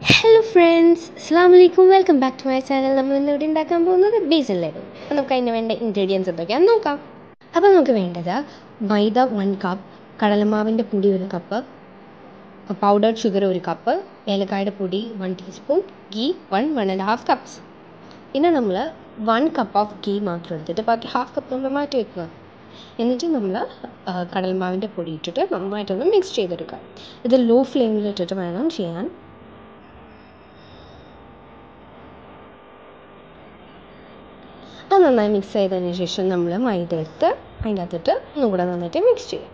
Hello friends അസ്സാം വലൈക്കും welcome back to my channel നമ്മൾ ഇന്ന് ഇവിടെ ഉണ്ടാക്കാൻ പോകുന്നത് ബേസൽ ലഡു അപ്പോൾ നമുക്ക് അതിന് വേണ്ട ഇൻഗ്രീഡിയൻസ് എന്തൊക്കെയാണെന്ന് നോക്കാം അപ്പോൾ നമുക്ക് വേണ്ടത് മൈദ വൺ കപ്പ് കടലമാവിൻ്റെ പൊടി ഒരു കപ്പ് പൗഡർഡ് ഷുഗർ ഒരു കപ്പ് ഏലക്കായുടെ പൊടി one teaspoon ghee one one and half cups പിന്നെ നമ്മൾ വൺ കപ്പ് ഓഫ് ഗീ മാത്രം എടുത്തിട്ട് ബാക്കി ഹാഫ് കപ്പ് നമ്മൾ മാറ്റി വെക്കുക എന്നിട്ട് നമ്മൾ കടൽമാവിൻ്റെ പൊടി ഇട്ടിട്ട് നന്നായിട്ടൊന്ന് മിക്സ് ചെയ്തെടുക്കുക ഇത് ലോ ഫ്ലെയിമിൽ ഇട്ടിട്ട് വേണം ചെയ്യാൻ അത് നന്നായി മിക്സ് ചെയ്തതിന് ശേഷം നമ്മൾ മൈദ എടുത്ത് അതിൻ്റെ അകത്തിട്ട് ഒന്നുകൂടെ നന്നായിട്ട് മിക്സ് ചെയ്യാം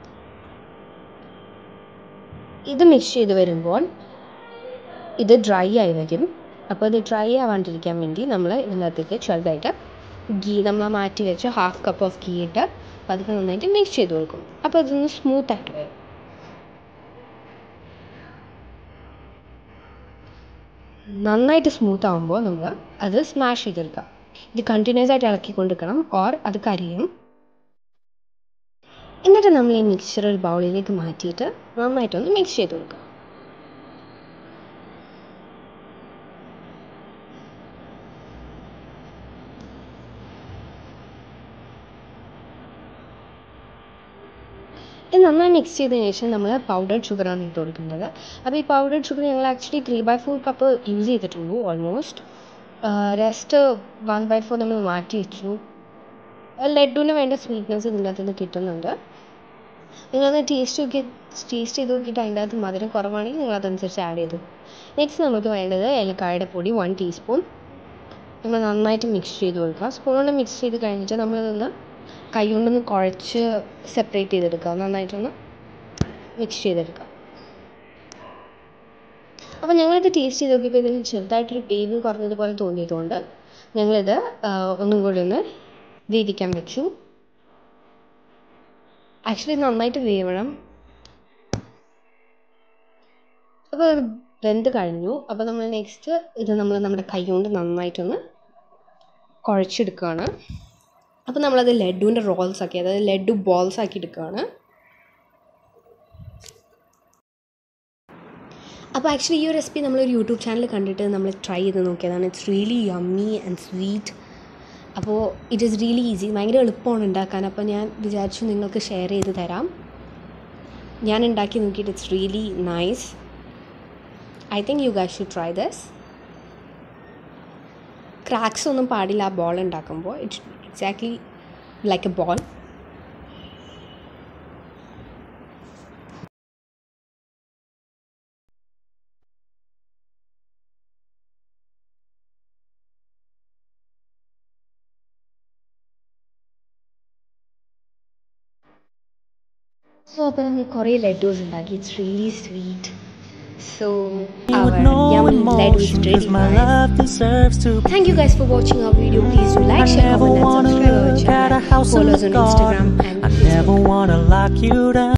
ഇത് മിക്സ് ചെയ്ത് വരുമ്പോൾ ഇത് ഡ്രൈ ആയി വരും അപ്പോൾ ഇത് ഡ്രൈ ആവാണ്ടിരിക്കാൻ വേണ്ടി നമ്മൾ ഇതിനകത്തേക്ക് ചെറുതായിട്ട് ഗീ നമ്മൾ മാറ്റി വെച്ച് ഹാഫ് കപ്പ് ഓഫ് ഗീ ഇട്ട് അപ്പോൾ അതൊക്കെ നന്നായിട്ട് മിക്സ് ചെയ്ത് കൊടുക്കും അപ്പോൾ അതൊന്ന് സ്മൂത്ത് ആയിട്ട് വരും നന്നായിട്ട് സ്മൂത്ത് ആകുമ്പോൾ നമ്മൾ അത് സ്മാഷ് ചെയ്തെടുക്കാം ഇത് കണ്ടിന്യൂസ് ആയിട്ട് ഇളക്കിക്കൊണ്ടിരിക്കണം ഓർ അത് കരിയും എന്നിട്ട് നമ്മൾ ഈ മിക്സ്ചർ ഒരു ബൗളിലേക്ക് മാറ്റിയിട്ട് നന്നായിട്ടൊന്ന് മിക്സ് ചെയ്ത് കൊടുക്കുക ഇത് നന്നായി മിക്സ് ചെയ്തതിന് ശേഷം നമ്മൾ പൗഡർഡ് ഷുഗറാണ് ഇട്ട് കൊടുക്കുന്നത് അപ്പോൾ ഈ പൗഡർഡ് ഷുഗർ ഞങ്ങൾ actually three by four cup use ചെയ്തിട്ടുള്ളൂ almost rest one by four നമ്മൾ മാറ്റി വെച്ചു ലഡുവിന് വേണ്ട സ്വീറ്റ്നെസ് ഇതിൻ്റെ അകത്ത് നിന്ന് കിട്ടുന്നുണ്ട് നിങ്ങളത് ടേസ്റ്റ് നോക്കി ടേസ്റ്റ് ചെയ്ത് നോക്കിയിട്ട് അതിൻ്റെ അകത്ത് മധുരം കുറവാണെങ്കിൽ നിങ്ങൾ അതനുസരിച്ച് ആഡ് ചെയ്തു നെക്സ്റ്റ് നമുക്ക് വേണ്ടത് ഏലക്കായുടെ പൊടി വൺ ടീസ്പൂൺ നമ്മൾ നന്നായിട്ട് മിക്സ് ചെയ്ത് കൊടുക്കുക സ്പൂൺ കൊണ്ട് മിക്സ് ചെയ്ത് കഴിഞ്ഞിട്ട് നമ്മളിതൊന്ന് കൈ കൊണ്ടൊന്ന് കുഴച്ച് സെപ്പറേറ്റ് ചെയ്തെടുക്കുക നന്നായിട്ടൊന്ന് മിക്സ് ചെയ്തെടുക്കുക അപ്പോൾ ഞങ്ങളിത് ടേസ്റ്റ് ചെയ്ത് നോക്കിയപ്പോൾ ഇതിന് ചെറുതായിട്ടൊരു വേവ് കുറഞ്ഞതുപോലെ തോന്നിയതുകൊണ്ട് ഞങ്ങളിത് ഒന്നും കൂടി ഒന്ന് വേവിക്കാൻ വെച്ചു ആക്ച്വലി നന്നായിട്ട് വേവണം അപ്പോൾ വെന്ത് കഴിഞ്ഞു അപ്പോൾ നമ്മൾ നെക്സ്റ്റ് ഇത് നമ്മൾ നമ്മുടെ കൈ കൊണ്ട് നന്നായിട്ടൊന്ന് കുഴച്ചെടുക്കുകയാണ് അപ്പോൾ നമ്മളത് ലഡുവിൻ്റെ റോൾസ് ആക്കി അതായത് ലഡു ബോൾസ് ആക്കി എടുക്കുകയാണ് അപ്പോൾ ആക്ച്വലി ഈ ഒരു റെസിപ്പി നമ്മളൊരു യൂട്യൂബ് ചാനൽ കണ്ടിട്ട് നമ്മൾ ട്രൈ ചെയ്ത് നോക്കിയതാണ് it's really yummy and sweet അപ്പോൾ ഇറ്റ് ഈസ് റിയലി ഈസി ഭയങ്കര എളുപ്പമാണ് ഉണ്ടാക്കാൻ അപ്പോൾ ഞാൻ വിചാരിച്ചു നിങ്ങൾക്ക് ഷെയർ ചെയ്ത് തരാം ഞാൻ ഉണ്ടാക്കി നോക്കിയിട്ട് it's really nice I think you guys should try this cracks ഒന്നും പാടില്ല ആ ബോൾ ഉണ്ടാക്കുമ്പോൾ it's exactly like a ball so അപ്പോൾ നമ്മൾ കുറേ ലഡ്ഡൂസ് ഉണ്ടാക്കി it's really sweet so our yummy laddu is ready guys. Thank you guys for watching our video. Please do like, share, comment and subscribe our channel. Follow us on Instagram and I never wanna lock you down.